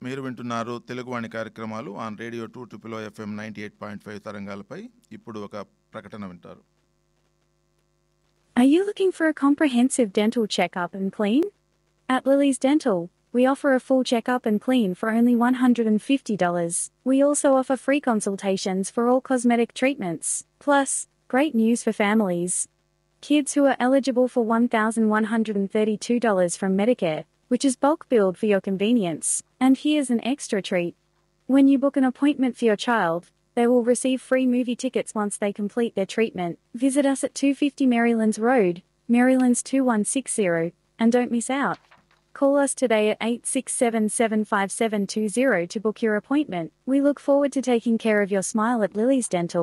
మీరు వింటున్నారు తెలుగువాణి కార్యక్రమాలు on radio two triple FM ninety eight point five తరంగాలపై ఇప్పుడు ఒక ప్రకటన వింటారు Are you looking for a comprehensive dental checkup and clean? At Lily's Dental, we offer a full checkup and clean for only $150. We also offer free consultations for all cosmetic treatments. Plus, great news for families. Kids who are eligible for $1,132 from Medicare, which is bulk billed for your convenience. And here's an extra treat. When you book an appointment for your child, they will receive free movie tickets once they complete their treatment. Visit us at 250 Marylands Road, Marylands 2160, and don't miss out. Call us today at 867-75720 to book your appointment. We look forward to taking care of your smile at Lily's Dental.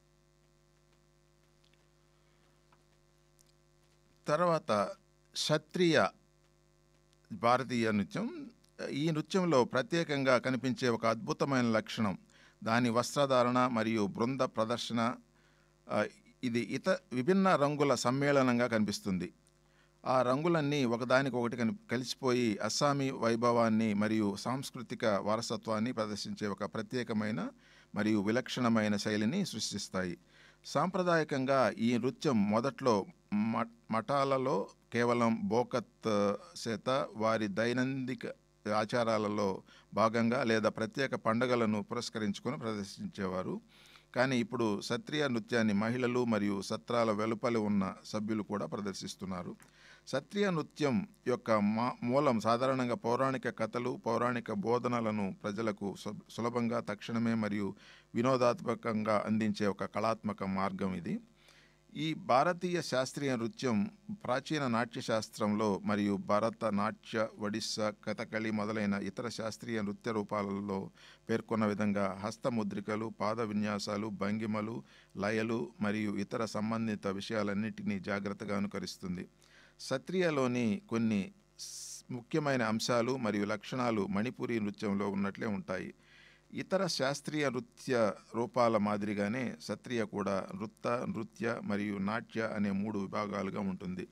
తర్వాత క్షత్రియ భారతీయ నృత్యం ఈ నృత్యంలో ప్రత్యేకంగా కనిపించే ఒక అద్భుతమైన లక్షణం దాని వస్త్రధారణ మరియు బృంద ప్రదర్శన ఆ, ఇది ఇత విభిన్న రంగుల సమ్మేళనంగా కనిపిస్తుంది ఆ రంగులన్నీ ఒకదానికొకటి కని కలిసిపోయి అస్సామీ వైభవాన్ని మరియు సాంస్కృతిక వారసత్వాన్ని ప్రదర్శించే ఒక ప్రత్యేకమైన మరియు విలక్షణమైన శైలిని సృష్టిస్తాయి సాంప్రదాయకంగా ఈ నృత్యం మొదట్లో మ- మఠాలలో కేవలం బోకత్ చేత వారి దైనందిక ఆచారాలలో భాగంగా లేదా ప్రత్యేక పండుగలను పురస్కరించుకొని ప్రదర్శించేవారు కానీ ఇప్పుడు సత్రియ నృత్యాన్ని మహిళలు మరియు సత్రాల వెలుపలి ఉన్న సభ్యులు కూడా ప్రదర్శిస్తున్నారు సత్రియ నృత్యం యొక్క మా మూలం సాధారణంగా పౌరాణిక కథలు పౌరాణిక బోధనలను ప్రజలకు సు- సులభంగా తక్షణమే మరియు వినోదాత్మకంగా అందించే ఒక కళాత్మక మార్గం ఇది ఈ భారతీయ శాస్త్రీయ నృత్యం ప్రాచీన నాట్య శాస్త్రంలో మరియు భరత నాట్య ఒడిస్సా కథకళి మొదలైన ఇతర శాస్త్రీయ నృత్య రూపాలలో పేర్కొన్న విధంగా హస్తముద్రికలు పాద విన్యాసాలు భంగిమలు లయలు మరియు ఇతర సంబంధిత విషయాలన్నింటినీ జాగ్రత్తగా అనుకరిస్తుంది సత్రియలోని కొన్ని స్- ముఖ్యమైన అంశాలు మరియు లక్షణాలు మణిపురి నృత్యంలో ఉన్నట్లే ఉంటాయి ఇతర శాస్త్రీయ నృత్య రూపాల మాదిరిగానే సత్రియ కూడా నృత్త నృత్య మరియు నాట్య అనే మూడు విభాగాలుగా ఉంటుంది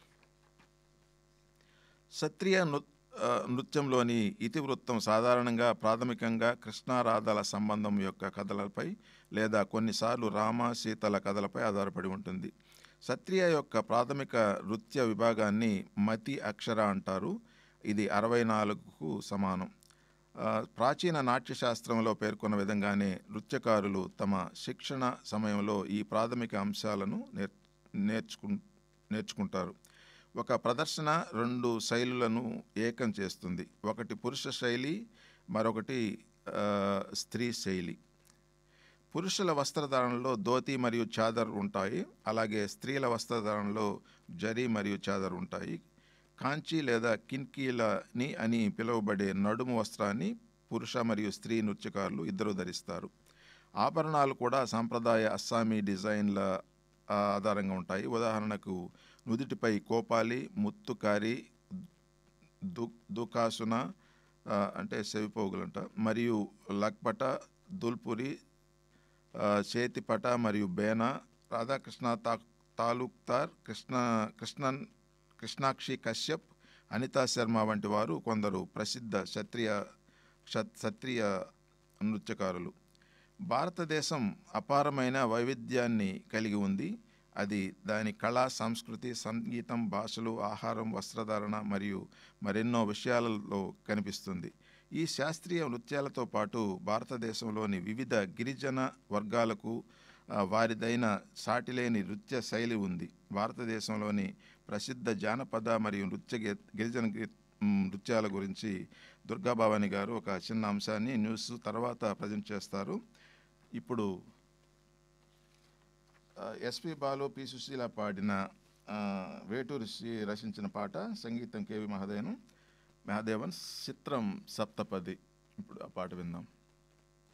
సత్రియ నృ ఆ, నృత్యంలోని ఇతివృత్తం సాధారణంగా ప్రాథమికంగా కృష్ణారాధల సంబంధం యొక్క కథలపై లేదా కొన్నిసార్లు రామ సీతల కథలపై ఆధారపడి ఉంటుంది సత్రియ యొక్క ప్రాథమిక నృత్య విభాగాన్ని మతి అక్షర అంటారు ఇది అరవై నాలుగుకు సమానం ఆ, ప్రాచీన నాట్యశాస్త్రంలో పేర్కొన్న విధంగానే నృత్యకారులు తమ శిక్షణ సమయంలో ఈ ప్రాథమిక అంశాలను నేర్ నేర్చుకు నేర్చుకుంటారు ఒక ప్రదర్శన రెండు శైలులను ఏకం చేస్తుంది ఒకటి పురుష శైలి మరొకటి ఆ, స్త్రీ శైలి పురుషుల వస్త్రధారణలో ధోతి మరియు చాదర్ ఉంటాయి అలాగే స్త్రీల వస్త్రధారణలో జరీ మరియు చాదర్ ఉంటాయి కాంచి లేదా కిన్కీలని అని పిలువబడే నడుము వస్త్రాన్ని పురుష మరియు స్త్రీ నృత్యకారులు ఇద్దరు ధరిస్తారు ఆభరణాలు కూడా సాంప్రదాయ అస్సామీ డిజైన్ల ఆ, ఆధారంగా ఉంటాయి ఉదాహరణకు నుదిటిపై కోపాలి ముత్తుకారి దు దుకాసున ఆ, అంటే సెవిపోగులంట మరియు లక్పట దుల్పురి ఆ, చేతిపట మరియు బేన రాధాకృష్ణ తా తాలూక్తార్ కృష్ణ కృష్ణన్ కృష్ణాక్షి కశ్యప్ అనితా శర్మ వంటి వారు కొందరు ప్రసిద్ధ క్షత్రియ క్ష- క్షత్రియ నృత్యకారులు భారతదేశం అపారమైన వైవిధ్యాన్ని కలిగి ఉంది అది దాని కళ సంస్కృతి సంగీతం భాషలు ఆహారం వస్త్రధారణ మరియు మరెన్నో విషయాలలో కనిపిస్తుంది ఈ శాస్త్రీయ నృత్యాలతో పాటు భారతదేశంలోని వివిధ గిరిజన వర్గాలకు ఆ, వారిదైన సాటిలేని నృత్య శైలి ఉంది భారతదేశంలోని ప్రసిద్ధ జానపద మరియు నృత్య గి- గిరిజన గి- మ్, నృత్యాల గురించి దుర్గాభవాని గారు ఒక చిన్న అంశాన్ని న్యూస్ తర్వాత ప్రజెంట్ చేస్తారు ఇప్పుడు ఆ, ఎస్పి బాలు పి సుశీల పాడిన ఆ, వేటూరి శ్రీ రచించిన పాట సంగీతం కేవి మహాదేవన్ మహాదేవన్ చిత్రం సప్తపది ఇప్పుడు ఆ పాట విందాం